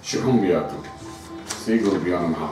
శుభం వ్యాతు శ్రీ గురుభ్యో నమ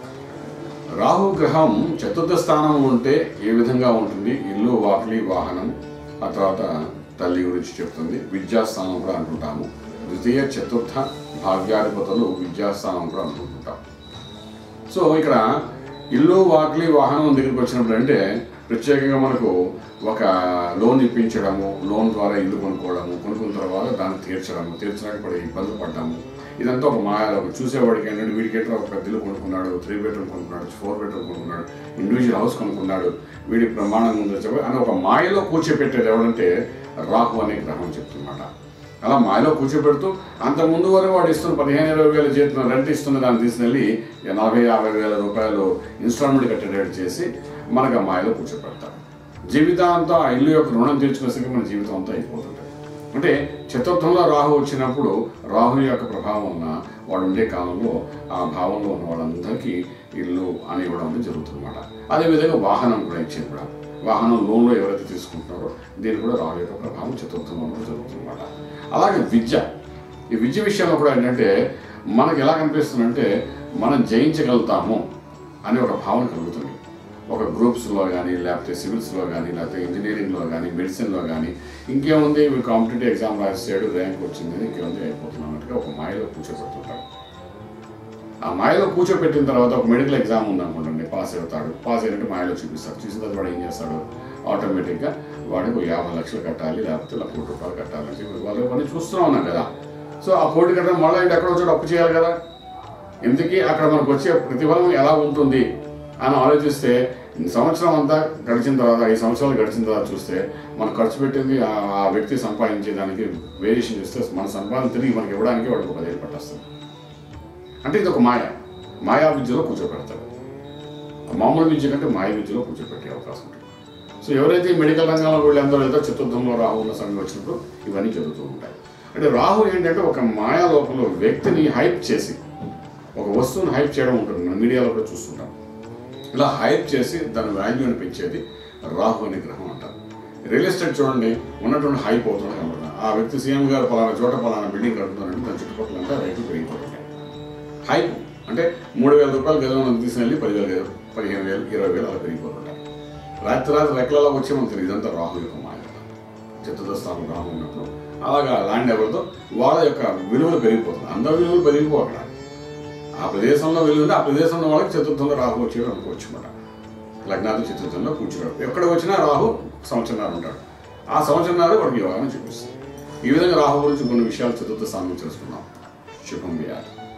రాహు గ్రహం చతుర్థ స్థానం ఉంటే ఏ విధంగా ఉంటుంది ఇల్లు వాకిలి వాహనం ఆ తర్వాత తల్లి గురించి చెప్తుంది విద్యాస్థానం కూడా అనుకుంటాము ద్వితీయ చతుర్థ భాగ్యాధిపతులు విద్యాస్థానం కూడా అనుకుంటుంటాం సో ఇక్కడ ఇల్లు వాకిలి వాహనం దగ్గరికి వచ్చినప్పుడు అంటే ప్రత్యేకంగా మనకు ఒక లోన్ ఇప్పించడము లోన్ ద్వారా ఇల్లు కొనుక్కోవడము కొనుక్కున్న తర్వాత దాన్ని తీర్చడము తీర్చడానికి కూడా ఇబ్బందులు పడ్డాము ఇదంతా ఒక మాయ ఒక చూసేవాడికి ఏంటంటే వీడికి ఏంటో ఒక పెద్ద ఇల్లు కొనుక్కున్నాడు త్రీ బెడ్రూమ్ కొనుక్కున్నాడు ఫోర్ బెడ్రూమ్ కొనుక్కున్నాడు ఇండివిజువల్ హౌస్ కొనుక్కున్నాడు వీడికి ప్రమాణం ఉందని చెప్పి అని ఒక మాయలో కూర్చోపెట్టేది ఎవరంటే రాహు అనే గ్రహం చెప్తున్నమాట అలా మాయలో కూర్చోబెడుతూ అంత ముందు వరకు వాడు ఇస్తున్న పదిహేను ఇరవై వేల జీతం రెంట్ ఇస్తున్న దాన్ని తీసుకెళ్ళి నలభై యాభై వేల రూపాయలు ఇన్స్టాల్మెంట్ కట్టేటట్టు చేసి మనకు ఆ మాయలో కూర్చోబెడతాడు జీవితాంతం ఆ ఇల్లు యొక్క రుణం తీర్చుకునేసరికి మన జీవితం అంతా అయిపోతుంది అంటే చతుర్థంలో రాహు వచ్చినప్పుడు రాహు యొక్క ప్రభావం ఉన్న వాడు ఉండే కాలంలో ఆ భావంలో ఉన్న వాళ్ళందరికీ ఇల్లు అని ఇవ్వడం అనేది జరుగుతుందన్నమాట అదేవిధంగా వాహనం కూడా ఇచ్చేది కూడా వాహనం లోన్లో ఎవరైతే తీసుకుంటున్నారో దీని కూడా రాహు యొక్క ప్రభావం చతుర్థంలో జరుగుతుందన్నమాట అలాగే విద్య ఈ విద్య విషయంలో కూడా ఏంటంటే మనకు ఎలా కనిపిస్తుందంటే మనం జయించగలుగుతాము అనే ఒక భావన కలుగుతుంది ఒక గ్రూప్స్లో కానీ లేకపోతే సివిల్స్లో కానీ లేకపోతే ఇంజనీరింగ్లో కానీ మెడిసిన్లో కానీ ఇంకేముంది వీడు కాంపిటేటివ్ ఎగ్జామ్ రాసాడు ర్యాంక్ వచ్చింది ఇంకేముంది అయిపోతున్నాం అన్నట్టుగా ఒక మాయలో కూర్చోబెడుతుంటాడు ఆ మాయలో కూర్చోబెట్టిన తర్వాత ఒక మెడికల్ ఎగ్జామ్ ఉందనుకోండి పాస్ అవుతాడు పాస్ అయినట్టు మాయలో చూపిస్తాడు చూసిన తర్వాత వాడు ఏం చేస్తాడు ఆటోమేటిక్గా వాడికి ఒక యాభై లక్షలు కట్టాలి లేకపోతే ఇలా కోటి రూపాయలు కట్టాలి అని చెప్పి వాళ్ళు పని చూస్తూనే ఉన్నాం కదా సో ఆ కోటి కట్టడం మళ్ళీ ఇంటి ఎక్కడో చోట అప్పు చేయాలి కదా ఎందుకీ అక్కడ మనకు వచ్చే ప్రతిఫలం ఎలా ఉంటుంది అని ఆలోచిస్తే సంవత్సరం అంతా గడిచిన తర్వాత ఐదు సంవత్సరాలు గడిచిన తర్వాత చూస్తే మనం ఖర్చు పెట్టింది ఆ ఆ వ్యక్తి సంపాదించేదానికి వేరియేషన్ ఇస్తే మన సంపాదన తిరిగి మనకి ఇవ్వడానికి వాడికి ఒక పదేళ్ళు పట్టేస్తుంది అంటే ఇది ఒక మాయ మాయా విద్యలో కూర్చోబెడతాడు మామూలు విద్య కంటే మాయ విద్యలో కూర్చోబెట్టే అవకాశం ఉంటుంది సో ఎవరైతే ఈ మెడికల్ రంగంలో వీళ్ళందరూ వెళ్తే చతుర్థంలో రాహు ఉన్న సమయం వచ్చినప్పుడు ఇవన్నీ జరుగుతూ ఉంటాయి అంటే రాహు ఏంటంటే ఒక మాయా లోపల వ్యక్తిని హైప్ చేసి ఒక వస్తువుని హైప్ చేయడం ఉంటుంది మనం మీడియాలో కూడా చూస్తుంటాం ఇలా హైప్ చేసి దాని వాల్యూని పెంచేది రాహు అనే గ్రహం అంటారు రియల్ ఎస్టేట్ చూడండి ఉన్నటువంటి హైప్ అవుతుంది కనబడుతుంది ఆ వ్యక్తి సీఎం గారు పలానా చోట పలానా బిల్డింగ్ కడుతున్నారంటే దాని చుట్టుపక్కల అంతా రైతులు పెరిగిపోతుంటాయి హైప్ అంటే మూడు వేల రూపాయలు గదిలో తీసుకెళ్ళి పదివేల గది పదిహేను వేలు ఇరవై వేలు అలా పెరిగిపోతుంటాయి రాత్రి రాత్రి రెక్కలలో వచ్చే మనకు తెలియదు ఇదంతా రాహు యొక్క మాయ చతుర్థ స్థానం రాహు ఉన్నప్పుడు అలాగా ల్యాండ్ ఎవరితో వాళ్ళ యొక్క విలువలు పెరిగిపోతుంది అందరి విలువలు పెరిగిపో అక్కడ ఆ ప్రదేశంలో విలువ ఆ ప్రదేశంలో వాళ్ళకి చతుర్థంలో రాహు వచ్చేది అనుకోవచ్చు అనమాట లగ్నాది చతుర్థంలో కూర్చున్నాడు ఎక్కడ వచ్చినా రాహు సంవత్సరాలు ఉంటాడు ఆ సంవత్సరాలు వాడికి యోగాన్ని చూపిస్తుంది ఈ విధంగా రాహు గురించి కొన్ని విషయాలు చతుర్థ స్థానం తెలుసుకున్నాం శుభం వ్యాధి